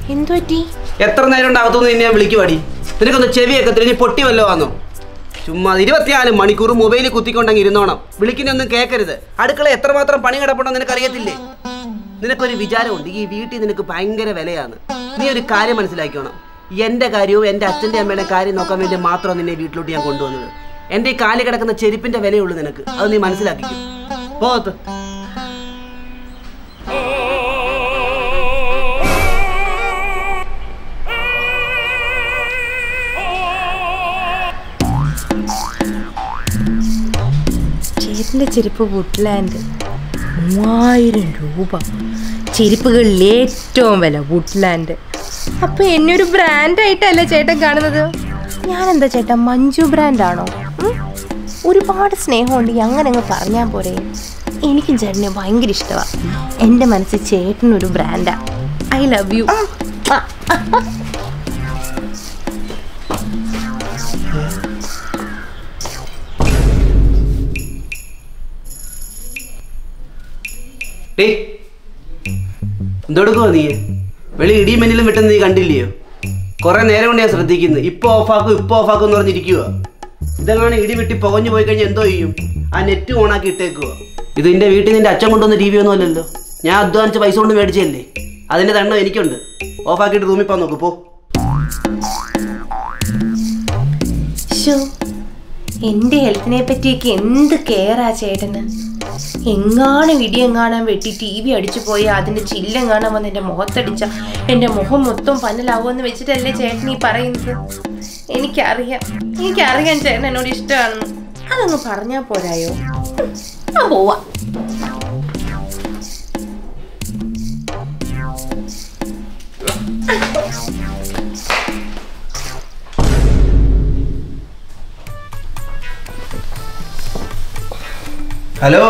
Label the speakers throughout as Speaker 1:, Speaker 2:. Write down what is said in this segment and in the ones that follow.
Speaker 1: എന്തു പറ്റി
Speaker 2: എത്ര നേരം കൊണ്ട് അകത്തുനിന്ന് നിന്നെ ഞാൻ വിളിക്കുവാടി നിനക്കൊന്ന് ചെവിയൊക്കെ തിരിഞ്ഞ് പൊട്ടി വല്ലോ വന്നോ ചുമ്മാ ഇരുപത്തിനാല് മണിക്കൂർ മൊബൈലിൽ കുത്തിക്കൊണ്ടങ്ങ് ഇരുന്നോണം വിളിക്കുന്നൊന്നും കേൾക്കരുത് അടുക്കള എത്രമാത്രം പണി കിടപ്പുണ്ടോ നിനക്കറിയത്തില്ലേ നിനക്കൊരു വിചാരമുണ്ട് ഈ വീട്ടിൽ നിനക്ക് ഭയങ്കര വിലയാണ് നീ ഒരു കാര്യം മനസ്സിലാക്കണം എൻ്റെ കാര്യവും എൻ്റെ അച്ഛൻ്റെ അമ്മയുടെ കാര്യം നോക്കാൻ വേണ്ടി മാത്രം നിന്നെ വീട്ടിലോട്ട് ഞാൻ കൊണ്ടുവന്നത് എൻ്റെ ഈ കാലിൽ കിടക്കുന്ന ചെരുപ്പിൻ്റെ വിലയുള്ളൂ നിനക്ക് അത് നീ മനസ്സിലാക്കിക്കും പോകത്ത്
Speaker 1: ചേട്ടൻ്റെ ചെരുപ്പ് വുഡ്ലാൻഡ് മൂവായിരം രൂപ ചെരുപ്പുകളിൽ ഏറ്റവും വില വുഡ്ലാൻഡ് അപ്പൊ എന്നെ ഒരു ബ്രാൻഡായിട്ടല്ലേ ചേട്ടൻ കാണുന്നത് ഞാനെന്താ ചേട്ടാ മഞ്ജു ബ്രാൻഡാണോ ഉം? ഒരുപാട് സ്നേഹമുണ്ടെങ്കിൽ അങ്ങനെ അങ്ങ് പറഞ്ഞാൽ പോരെ എനിക്കും ചേട്ടനെ ഭയങ്കര ഇഷ്ടമാണ് എൻ്റെ മനസ്സിൽ ചേട്ടനൊരു ബ്രാൻഡാ ഐ ലവ് യു
Speaker 2: ഏയ് എന്തെടുക്കുവാ നീ വെളി ഇടിയും മിന്നലും വെട്ടുന്ന നീ കണ്ടില്ലയോ കുറെ നേരം കൊണ്ട് ഞാൻ ശ്രദ്ധിക്കുന്നു ഇപ്പൊ ഓഫാക്കും ഇപ്പൊ ഓഫാക്കും എന്ന് പറഞ്ഞിരിക്കുക ഇതെങ്ങനെ ഇടി വെട്ടി പുകഞ്ഞു പോയി കഴിഞ്ഞാൽ എന്തോ ചെയ്യും ആ നെറ്റ് ഓണാക്കി ഇട്ടേക്കുക ഇത് നിന്റെ വീട്ടിൽ നിന്റെ അച്ഛൻ കൊണ്ടുവന്ന ടി വി ഒന്നും അല്ലല്ലോ ഞാൻ അധ്വാനിച്ച പൈസ കൊണ്ട് മേടിച്ചല്ലേ അതിന്റെ ദണ്ണം എനിക്കുണ്ട് ഓഫാക്കിയിട്ട് റൂമിൽ പോകാൻ നോക്ക് പോ
Speaker 1: ശോ എൻ്റെ ഹെൽത്തിനെ പറ്റിയൊക്കെ എന്ത് കെയറാ ചേട്ടന് എങ്ങാനും ഇടിയെങ്ങാനും വെട്ടി ടി വി അടിച്ചു പോയി അതിൻ്റെ ചില്ലെങ്ങാനും വന്ന് എൻ്റെ മുഖത്തടിച്ച എൻ്റെ മുഖം മൊത്തം പന്നലാവുമെന്ന് വെച്ചിട്ടല്ലേ ചേട്ടൻ ഈ പറയുന്നത് എനിക്കറിയാം എനിക്കറിയാം ചേട്ടൻ എന്നോട് ഇഷ്ടമാണെന്ന് അതങ്ങ് പറഞ്ഞാൽ പോരായോ ആ പോവാ
Speaker 2: ഹലോ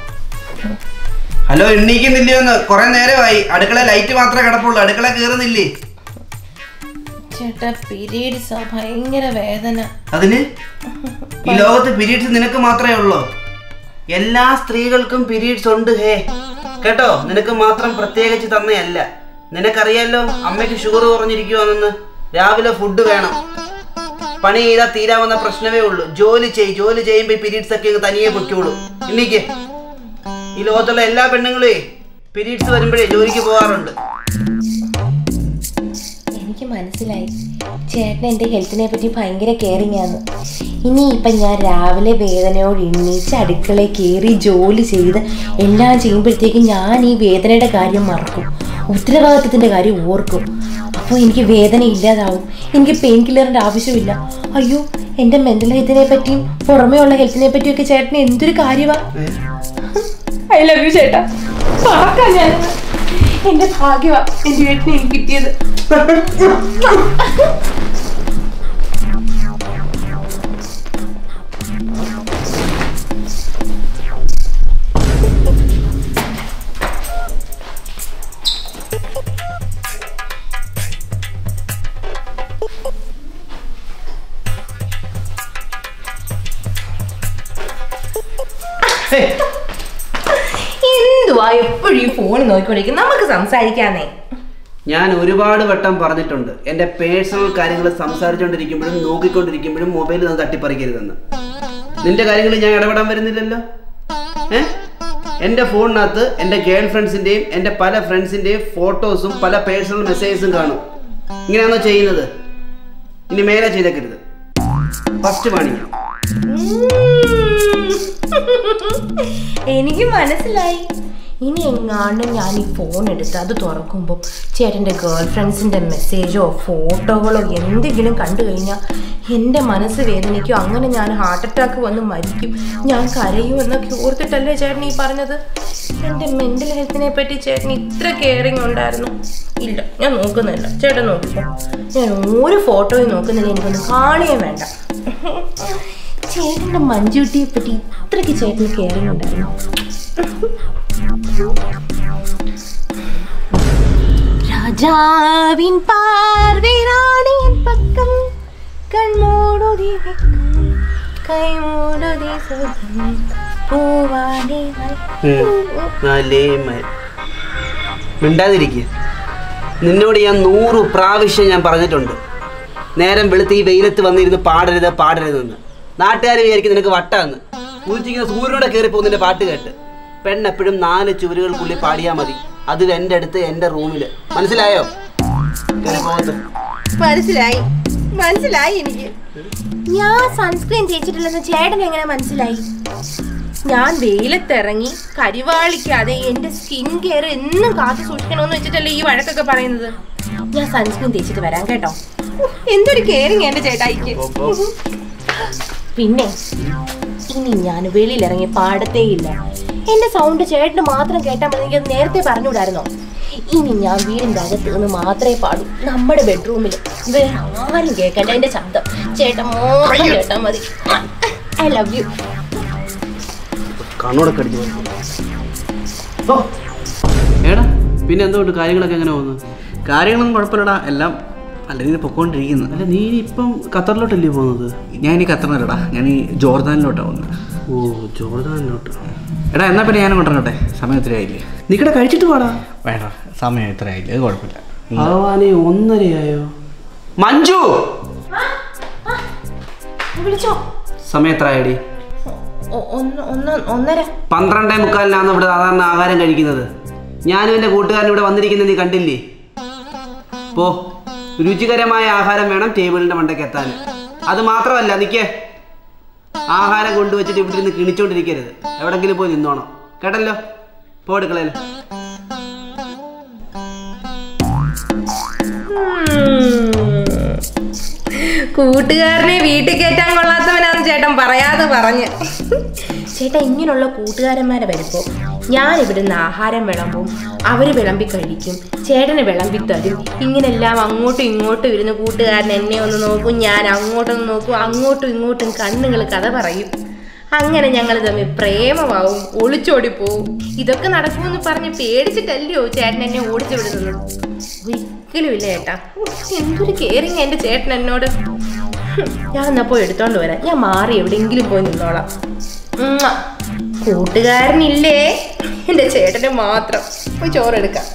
Speaker 2: ഹലോ എണ്ണീക്കുന്നില്ലയോന്ന് കുറെ നേരമായി അടുക്കള ലൈറ്റ് മാത്രമേ കിടപ്പുള്ളൂ അടുക്കള കയറുന്നില്ലേ
Speaker 1: ചേട്ടാ പീരീഡ്സാ ഭയങ്കര വേദന
Speaker 2: അതിന് ഈ ലോകത്ത് പീരീഡ്സ് നിനക്ക് മാത്രമേ ഉള്ളൂ എല്ലാ സ്ത്രീകൾക്കും പീരീഡ്സ് ഉണ്ട് ഹേ കേട്ടോ നിനക്ക് മാത്രം പ്രത്യേകിച്ച് തന്നെയല്ല നിനക്കറിയാലോ അമ്മയ്ക്ക് ഷുഗർ കുറഞ്ഞിരിക്കുവാണെന്ന് രാവിലെ ഫുഡ് വേണം പണി ചെയ്താൽ തീരാവുന്ന പ്രശ്നമേ ഉള്ളൂ ജോലി ചെയ് ജോലി ചെയ്യുമ്പോൾ പീരീഡ്സ് ഒക്കെ അങ്ങ് തനിയെ പൊയ്ക്കോളൂ ഇന്നീക്ക് ഈ ലോകത്തുള്ള എല്ലാ പെണ്ണുങ്ങളേ പീരീഡ്സ് വരുമ്പോഴേ ജോലിക്ക് പോകാറുണ്ട്
Speaker 1: എനിക്ക് മനസ്സിലായി ചേട്ടൻ എൻ്റെ ഹെൽത്തിനെ പറ്റി ഭയങ്കര കെയറിങ് ആണ് ഇനി ഇപ്പം ഞാൻ രാവിലെ വേദനയോട് എണ്ണീച്ച് അടുക്കളയിൽ കയറി ജോലി ചെയ്ത് എല്ലാം ചെയ്യുമ്പോഴത്തേക്കും ഞാൻ ഈ വേദനയുടെ കാര്യം മറക്കും ഉത്തരവാദിത്തത്തിൻ്റെ കാര്യം ഓർക്കും അപ്പോൾ എനിക്ക് വേദന ഇല്ലാതാവും എനിക്ക് പെയിൻ കില്ലറിൻ്റെ ആവശ്യമില്ല അയ്യോ എൻ്റെ മെൻ്റൽ ഹെൽത്തിനെ പറ്റിയും പുറമേ ഉള്ള ഹെൽത്തിനെ പറ്റിയൊക്കെ ചേട്ടന് എന്തൊരു കാര്യമാണ് ഐ ലവ് യു ചേട്ടാ പാക്കാൻ ഞാൻ എന്റെ ഭാഗ്യമാ എന്റെ വീട്ടിന് എനിക്ക് കിട്ടിയത്
Speaker 2: ഹേ,
Speaker 1: എന്തുവാ എപ്പോഴും ഈ ഫോൺ നോക്കിക്കൊണ്ടിരിക്കും നമുക്ക് സംസാരിക്കാന്നേ
Speaker 2: ഞാൻ ഒരുപാട് വട്ടം പറഞ്ഞിട്ടുണ്ട് എൻ്റെ പേഴ്സണൽ കാര്യങ്ങൾ സംസാരിച്ചുകൊണ്ടിരിക്കുമ്പോഴും നോക്കിക്കൊണ്ടിരിക്കുമ്പോഴും മൊബൈൽ നിന്ന് തട്ടിപ്പറിക്കരുതെന്ന് നിന്റെ കാര്യങ്ങളിൽ ഞാൻ ഇടപെടാൻ വരുന്നില്ലല്ലോ ഏ എൻ്റെ ഫോണിനകത്ത് എൻ്റെ ഗേൾ ഫ്രണ്ട്സിൻ്റെയും എൻ്റെ പല ഫ്രണ്ട്സിൻ്റെയും ഫോട്ടോസും പല പേഴ്സണൽ മെസ്സേജസും കാണും ഇങ്ങനെയാണോ ചെയ്യുന്നത് ഇനി മേലെ ചെയ്തേക്കരുത് ഫസ്റ്റ് പണി
Speaker 1: എനിക്ക് മനസ്സിലായി ഇനി എങ്ങാണ്ടും ഞാൻ ഈ ഫോൺ എടുത്ത് അത് തുറക്കുമ്പോൾ ചേട്ടൻ്റെ ഗേൾ ഫ്രണ്ട്സിൻ്റെ മെസ്സേജോ ഫോട്ടോകളോ എന്തെങ്കിലും കണ്ടു കഴിഞ്ഞാൽ എൻ്റെ മനസ്സ് വേദനിക്കും അങ്ങനെ ഞാൻ ഹാർട്ട് അറ്റാക്ക് വന്ന് മരിക്കും ഞാൻ കരയും എന്നൊക്കെ ഓർത്തിട്ടല്ലേ ചേട്ടൻ ഈ പറഞ്ഞത് എൻ്റെ മെൻ്റൽ ഹെൽത്തിനെ പറ്റി ചേട്ടൻ ഇത്ര കെയറിങ് ഉണ്ടായിരുന്നു ഇല്ല ഞാൻ നോക്കുന്നില്ല ചേട്ടൻ നോക്കിക്കോ ഞാൻ ഒരു ഫോട്ടോയും നോക്കുന്നില്ല എനിക്കൊന്നും കാണുകയും വേണ്ട ചേട്ടൻ്റെ മഞ്ജുട്ടിയെ പറ്റി ഇത്രയ്ക്ക് ചേട്ടന് കെയറിങ് ഉണ്ടായിരുന്നു രാജാവിൻ പാർവിരാണിയൻ പക്കം കൺമൂടുതി വെക്കം കൈമൂടുതി സുഖം പൂവാടി
Speaker 2: മിണ്ടാതിരിക്കുക നിന്നോട് ഞാൻ നൂറ് പ്രാവശ്യം ഞാൻ പറഞ്ഞിട്ടുണ്ട് നേരം വെളുത്ത് ഈ വെയിലത്ത് വന്നിരുന്ന് പാടരുത് പാടരുതെന്ന് നാട്ടുകാർ വിചാരിക്കും നിനക്ക് വട്ടാന്ന് ഉദിച്ചിങ്ങനെ സൂര്യനോടെ കയറി പോകുന്നതിന്റെ പാട്ട് കേട്ട് പെണ്ണെപ്പോഴും നാല് ചുവരുകൾക്കുള്ളിൽ പാടിയാൽ മതി അത് എൻ്റെ അടുത്ത് എൻ്റെ റൂമിൽ മനസ്സിലായോ കയറി പോകത്ത്
Speaker 1: മനസ്സിലായി മനസ്സിലായി എനിക്ക് ഞാൻ സൺസ്ക്രീൻ തേച്ചിട്ടില്ലെന്ന് ചേട്ടൻ എങ്ങനെ മനസ്സിലായി ഞാൻ വെയിലത്തിറങ്ങി കരിവാളിക്കാതെ എന്റെ സ്കിൻ കെയർ എന്നും കാത്തു സൂക്ഷിക്കണമെന്ന് വെച്ചിട്ടല്ലേ ഈ വഴക്കൊക്കെ പറയുന്നത് ഞാൻ സൺസ്ക്രീൻ തേച്ചിട്ട് വരാം കേട്ടോ ഉഫ്, എന്തൊരു കെയറിങ് എന്റെ ചേട്ടായിക്ക് പിന്നെ ഇനി ഞാൻ വെളിയിലിറങ്ങി പാടത്തേയില്ല എന്റെ സൗണ്ട് ചേട്ടന് മാത്രം കേട്ടാൽ മതി എനിക്ക് അത് നേരത്തെ പറഞ്ഞുകൂടായിരുന്നോ ഇനി ഞാൻ വീടിന്റെ അകത്ത് നിന്ന് മാത്രമേ പാടൂ നമ്മുടെ ബെഡ്റൂമിൽ വേറെ ആരും കേൾക്കണ്ട എന്റെ ശബ്ദം ചേട്ടൻ മാത്രം കേട്ടാൽ മതി ഐ ലവ് യു
Speaker 2: കണ്ണോടൊക്കെ അടിച്ചു ഓ ഏടാ പിന്നെ എന്തുകൊണ്ട് കാര്യങ്ങളൊക്കെ എങ്ങനെ പോകുന്നു
Speaker 3: കാര്യങ്ങളൊന്നും കുഴപ്പമില്ലടാ എല്ലാം നല്ല രീതിയിൽ പൊക്കോണ്ടിരിക്കുന്നു
Speaker 2: അല്ല നീ ഇപ്പം ഖത്തറിലോട്ടല്ലേ പോകുന്നത്
Speaker 3: ഞാൻ ഇനി ഖത്തറിനല്ലടാ ഞാൻ ഈ ജോർദാനിലോട്ടാണ് പോകുന്നത്
Speaker 2: ഓ ജോർദാനിലോട്ട്
Speaker 3: എടാ എന്നാ പിന്നെ ഞാനും കൊണ്ടുവരട്ടെ സമയം ഇത്ര ആയില്ലേ
Speaker 2: നിക്കടെ കഴിച്ചിട്ട് പാടാ
Speaker 3: വേണ്ട സമയം ഇത്ര ആയില്ലേ അത് കുഴപ്പമില്ല
Speaker 2: ഭഗവാനെ ഒന്നരയായോ മഞ്ജു
Speaker 1: വിളിച്ചോ
Speaker 2: സമയം എത്ര ആയടി
Speaker 1: ഒ- ഒന്ന് ഒന്ന് ഒന്നര
Speaker 2: പന്ത്രണ്ടേ മുക്കാലിനാണ് ഇവിടെ സാധാരണ ആഹാരം കഴിക്കുന്നത് ഞാനും എൻ്റെ കൂട്ടുകാരനും ഇവിടെ വന്നിരിക്കുന്നത് നീ കണ്ടില്ലേ പോ രുചികരമായ ആഹാരം വേണം ടേബിളിൻ്റെ മണ്ടയ്ക്ക് എത്താൻ അത് മാത്രമല്ല നിൽക്കേ ആഹാരം കൊണ്ടുവച്ചിട്ട് ഇവിടെ നിന്ന് കിണിച്ചോണ്ടിരിക്കരുത് എവിടെങ്കിലും പോയി നിന്നോണം കേട്ടല്ലോ പോടുക്കളയിൽ
Speaker 1: കൂട്ടുകാരനെ വീട്ടിൽ കയറ്റാൻ കൊള്ളാത്തവനാന്ന് ചേട്ടൻ പറയാതെ പറഞ്ഞ് ചേട്ടാ ഇങ്ങനെയുള്ള കൂട്ടുകാരന്മാരെ വരുമ്പോൾ ഞാൻ ഇവിടുന്ന് ആഹാരം വിളമ്പും അവർ വിളമ്പി കഴിക്കും ചേട്ടന് വിളമ്പി തരും ഇങ്ങനെല്ലാം അങ്ങോട്ടും ഇങ്ങോട്ടും ഇരുന്ന് കൂട്ടുകാരൻ എന്നെ ഒന്ന് നോക്കും ഞാൻ അങ്ങോട്ടൊന്ന് നോക്കും അങ്ങോട്ടും ഇങ്ങോട്ടും കണ്ണുകൾ കഥ പറയും അങ്ങനെ ഞങ്ങൾ തമ്മിൽ പ്രേമമാവും ഒളിച്ചോടി പോവും ഇതൊക്കെ നടക്കുമെന്ന് പറഞ്ഞ് പേടിച്ചിട്ടല്ലയോ ചേട്ടൻ എന്നെ ഓടിച്ചു വിടുന്നത് ഒരിക്കലും ഇല്ല ചേട്ടാ എന്തൊരു കെയറിങ് എൻ്റെ ചേട്ടൻ എന്നോട് ഹും, ഞാൻ എന്നാ പോയി എടുത്തോണ്ട് വരാം ഞാൻ മാറി എവിടെയെങ്കിലും പോയി നിന്നോളാം ഉമ്മ. കൂട്ടുകാരനില്ലേ എൻ്റെ ചേട്ടന് മാത്രം പോയി ചോറെടുക്കാം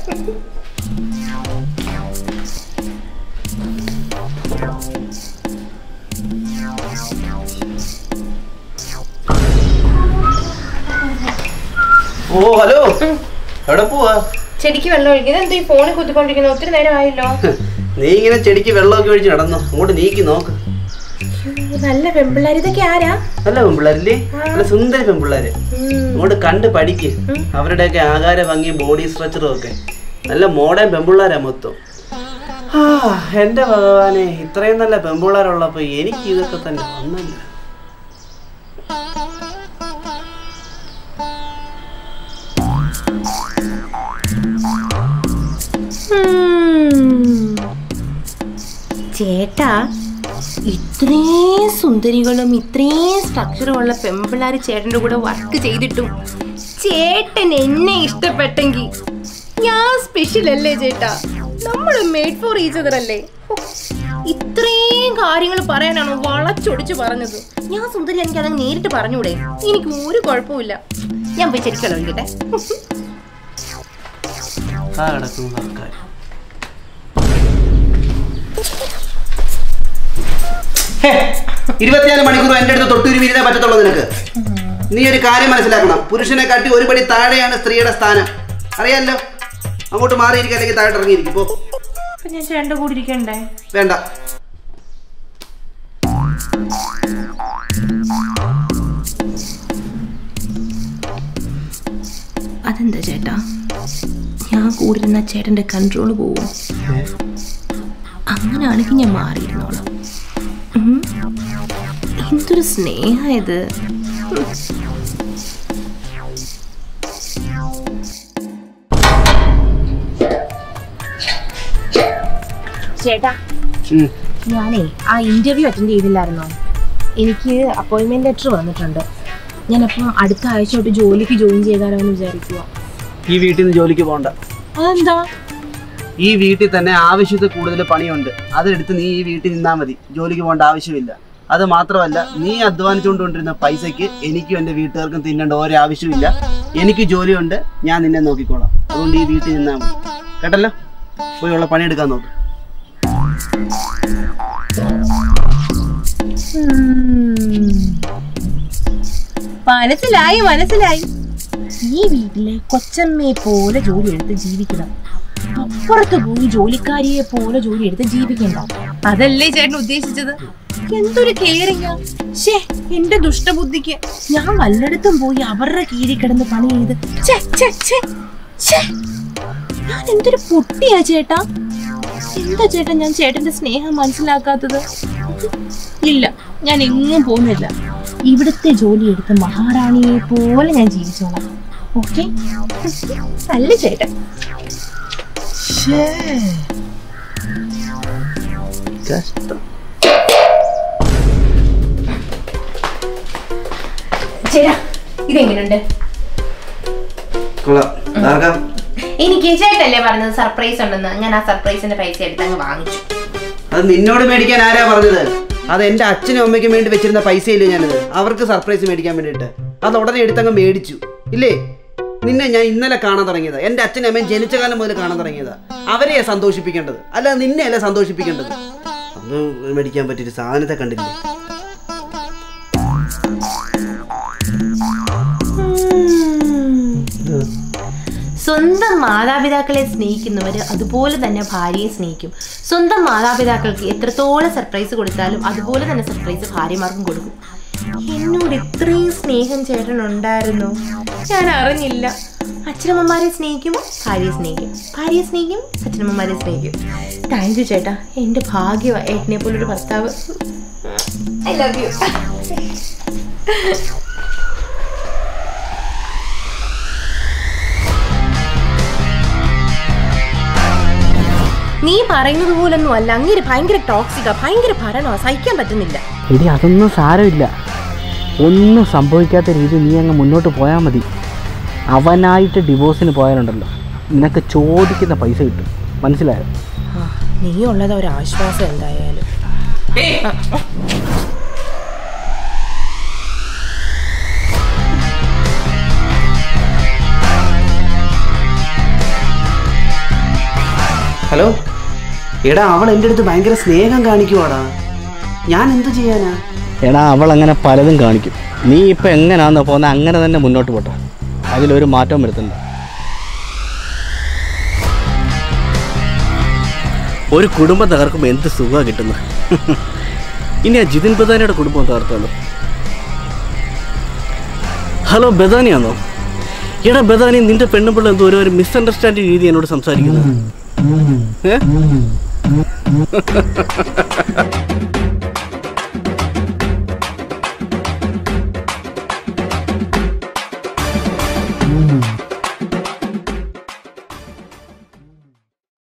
Speaker 2: ഓ ഹലോ എവിടെ പോവാ
Speaker 1: ചെടിക്ക് വെള്ളം ഒഴിക്കുന്നത് എന്താ ഈ ഫോണിൽ കുത്തിക്കൊണ്ടിരിക്കുന്നത് ഒത്തിരി നേരമായല്ലോ
Speaker 2: നീ ഇങ്ങനെ ചെടിക്ക് വെള്ളമൊക്കെ ഒഴിച്ച് നടന്നു അങ്ങോട്ട് നീക്കി നോക്ക്
Speaker 1: നല്ല പെമ്പിള്ളേർ ഇതൊക്കെ ആരാ
Speaker 2: നല്ല പെമ്പിള്ളേരില്ലേ നല്ല സുന്ദരി പെമ്പിള്ളേര് അങ്ങോട്ട് കണ്ട് പഠിക്ക് അവരുടെയൊക്കെ ആകാര ഭംഗി ബോഡി സ്ട്രക്ചറും ഒക്കെ നല്ല മോഡേൺ പെമ്പിള്ളേരാ മൊത്തം ആ എന്റെ ഭഗവാനെ ഇത്രയും നല്ല പെമ്പിള്ളേരുള്ളപ്പോ എനിക്ക് ഇതൊക്കെ തന്നെ വന്നല്ല
Speaker 1: ഉം. ചേട്ടാ ഇത്രയും സുന്ദരികളും ഇത്രയും സ്ട്രക്ചറും ഉള്ള പെമ്പിള്ളാര് ചേട്ടൻ്റെ കൂടെ വർക്ക് ചെയ്തിട്ടും ചേട്ടൻ എന്നെ ഇഷ്ടപ്പെട്ടെങ്കിൽ ഞാൻ സ്പെഷ്യൽ അല്ലേ ചേട്ടാ നമ്മൾ മെയ്ഡ് ഫോർ ഈച്ച് അതർ അല്ലേ ഹോ, ഇത്രയും കാര്യങ്ങൾ പറയാനാണോ വളച്ചൊടിച്ച് പറഞ്ഞത് ഞാൻ സുന്ദരി എനിക്ക് അതങ്ങ് നേരിട്ട് പറഞ്ഞൂടെ എനിക്ക് ഒരു കുഴപ്പമില്ല ഞാൻ പോയി ശരിക്കല്ലോ ഒഴിക്കട്ടെ
Speaker 2: ആ കിടക്കുന്ന സർക്കാർ ഇരുപത്തിനാല് മണിക്കൂർ എൻ്റെ അടുത്ത് തൊട്ടുരുവിരുന്നേ പറ്റത്തുള്ളൂ നിനക്ക് നീ ഒരു കാര്യം മനസ്സിലാക്കണം പുരുഷനെ കാട്ടി ഒരു പടി താഴെയാണ് സ്ത്രീയുടെ സ്ഥാനം അറിയാലോ അങ്ങോട്ട് മാറിയിരിക്കുക അല്ലെങ്കിൽ താഴെ ഇറങ്ങിയിരിക്കും പോ
Speaker 1: അപ്പൊ ഞാൻ ചേട്ടൻ്റെ കൂടെ ഇരിക്കണ്ടേ
Speaker 2: വേണ്ട
Speaker 1: അതെന്താ ചേട്ടാ ഞാൻ കൂടിരുന്ന ചേട്ടൻ്റെ കൺട്രോൾ പോവും അങ്ങനെയാണെങ്കിൽ ഞാൻ മാറിയിരുന്നോളാം ഉം. എന്തൊരു സ്നേഹ ഇത് ഉം. ചേട്ടാ
Speaker 2: ഉം.
Speaker 1: ഞാനേ ആ ഇന്റർവ്യൂ അറ്റൻഡ് ചെയ്തില്ലായിരുന്നോ എനിക്ക് അപ്പോയിൻമെന്റ് ലെറ്റർ വന്നിട്ടുണ്ട് ഞാനപ്പം അടുത്ത ആഴ്ച തൊട്ട് ജോലിക്ക് ജോയിൻ ചെയ്താലോ എന്ന് വിചാരിക്കുക
Speaker 2: ഈ വീട്ടിൽ നിന്ന് ജോലിക്ക് പോകണ്ട
Speaker 1: അതെന്താ
Speaker 2: ഈ വീട്ടിൽ തന്നെ ആവശ്യത്തിൽ കൂടുതൽ പണിയുണ്ട് അതെടുത്ത് നീ ഈ വീട്ടിൽ നിന്നാൽ മതി ജോലിക്ക് പോകേണ്ട ആവശ്യമില്ല അത് മാത്രമല്ല നീ അധ്വാനിച്ചുകൊണ്ടിരുന്ന പൈസയ്ക്ക് എനിക്കും എൻ്റെ വീട്ടുകാർക്കും തിന്നേണ്ട ഓരോ ആവശ്യമില്ല എനിക്ക് ജോലിയുണ്ട് ഞാൻ നിന്നെ നോക്കിക്കോളാം അതുകൊണ്ട് ഈ വീട്ടിൽ നിന്നാൽ മതി കേട്ടല്ലോ പോയി ഉള്ള പണിയെടുക്കാൻ നോക്ക്
Speaker 1: മനസ്സിലായി മനസ്സിലായി ഈ വീട്ടിലെ കൊച്ചമ്മയെ പോലെ ജോലി എടുത്ത് ജീവിക്കണം അപ്പുറത്ത് പോയി ജോലിക്കാരിയെ പോലെ ജോലി എടുത്ത് ജീവിക്കണ്ട അതല്ലേ ചേട്ടൻ ഉദ്ദേശിച്ചത് എന്തൊരു കെയറിങ്ങാ ഷേ എന്റെ ദുഷ്ടബുദ്ധിക്ക് ഞാൻ വല്ലയിടത്തും പോയി അവരുടെ കീഴിൽ കിടന്ന് പണി ചെയ്ത് ഛെ, ഛെ, ഛെ, ഛെ. ഞാൻ എന്തൊരു പൊട്ടിയാ ചേട്ടാ എന്താ ചേട്ടാ ഞാൻ ചേട്ടന്റെ സ്നേഹം മനസ്സിലാക്കാത്തത് ഇല്ല ഞാൻ എങ്ങും പോകുന്നില്ല ഇവിടുത്തെ ജോലി എടുത്ത് മഹാറാണിയെ പോലെ ഞാൻ ജീവിച്ചോളാം ഓക്കെ അല്ല ചേട്ടൻ
Speaker 2: കഷ്ടം
Speaker 1: ചേട്ടാ ഇതെങ്ങനെയുണ്ട്
Speaker 2: കൊള്ളാം ഇതാക്കാം.
Speaker 1: എനിക്ക് ചേട്ടല്ലേ പറഞ്ഞത് സർപ്രൈസ് ഉണ്ടെന്ന് ഞാൻ ആ സർപ്രൈസിന്റെ പൈസ എടുത്ത് അങ്ങ് വാങ്ങിച്ചു
Speaker 2: അത് നിന്നോട് മേടിക്കാൻ ആരാ പറഞ്ഞത് അത് എൻ്റെ അച്ഛനും അമ്മയ്ക്കും വേണ്ടി വെച്ചിരുന്ന പൈസയില്ലേ ഞാനത് അവർക്ക് സർപ്രൈസ് മേടിക്കാൻ വേണ്ടിയിട്ട് അത് ഉടനെ എടുത്തങ്ങ് മേടിച്ചു ഇല്ലേ നിന്നെ ഞാൻ ഇന്നലെ കാണാൻ തുടങ്ങിയത് എൻ്റെ അച്ഛനും അമ്മയും ജനിച്ച കാലം മുതൽ കാണാൻ തുടങ്ങിയതാ അവരെയാ സന്തോഷിപ്പിക്കേണ്ടത് അല്ല നിന്നെയല്ല സന്തോഷിപ്പിക്കേണ്ടത് അന്ന് മേടിക്കാൻ പറ്റിയൊരു സാധനത്തെ കണ്ടില്ലേ
Speaker 1: സ്വന്തം മാതാപിതാക്കളെ സ്നേഹിക്കുന്നവര് അതുപോലെ തന്നെ ഭാര്യയെ സ്നേഹിക്കും സ്വന്തം മാതാപിതാക്കൾക്ക് എത്രത്തോളം സർപ്രൈസ് കൊടുത്താലും അതുപോലെ തന്നെ സർപ്രൈസ് ഭാര്യമാർക്കും കൊടുക്കും എന്നോട് ഇത്രയും സ്നേഹം ചേട്ടൻ ഉണ്ടായിരുന്നു ഞാൻ അറിഞ്ഞില്ല അച്ഛനമ്മമാരെ സ്നേഹിക്കുമ്പോൾ ഭാര്യയെ സ്നേഹിക്കും ഭാര്യയെ സ്നേഹിക്കും അച്ഛനമ്മമാരെ സ്നേഹിക്കും താങ്ക് യു ചേട്ടാ എൻ്റെ ഭാഗ്യമാണ് ഏട്ടനെ പോലൊരു ഭർത്താവ് ഐ ലവ് യു നീ പറയുന്നത് പോലൊന്നും അല്ല അങ്ങനെ ഭയങ്കര ടോക്സിക്കാ ഭയങ്കര ഭരണോ സഹിക്കാൻ പറ്റുന്നില്ല
Speaker 3: എടി അതൊന്നും സാരമില്ല ഒന്നും സംഭവിക്കാത്ത രീതിയിൽ നീ അങ്ങ് മുന്നോട്ട് പോയാൽ മതി അവനായിട്ട് ഡിവോഴ്സിന് പോയാലുണ്ടല്ലോ നിനക്ക് ചോദിക്കുന്ന പൈസ കിട്ടും മനസ്സിലായോ
Speaker 1: ആ, നീ ഉള്ളത് ഒരു ആശ്വാസം എന്തായാലും
Speaker 2: ഹലോ എടാ അവൾ എൻ്റെ അടുത്ത് ഭയങ്കര സ്നേഹം കാണിക്കുവാടാ ഞാൻ എന്ത് ചെയ്യാനാ
Speaker 3: എടാ അവൾ അങ്ങനെ പലതും കാണിക്കും നീ ഇപ്പം എങ്ങനെയാണെന്ന് പോകുന്നത് അങ്ങനെ തന്നെ മുന്നോട്ട് പോട്ടെ അതിലൊരു മാറ്റവും വരുത്തണ്ട ഒരു കുടുംബം തകർക്കുമ്പോൾ എന്ത് സുഖമാണ് കിട്ടുന്നത് ഇനി ആ ജിതിൻ ബദാനിയുടെ കുടുംബം തകർത്താലോ ഹലോ ബദാനിയാണോ എടാ ബദാനി നിന്റെ പെണ്ണുപിള്ള എന്തോ ഒരു ഒരു മിസ്അണ്ടർസ്റ്റാൻഡിങ് രീതി എന്നോട് സംസാരിക്കുന്നത് ഏ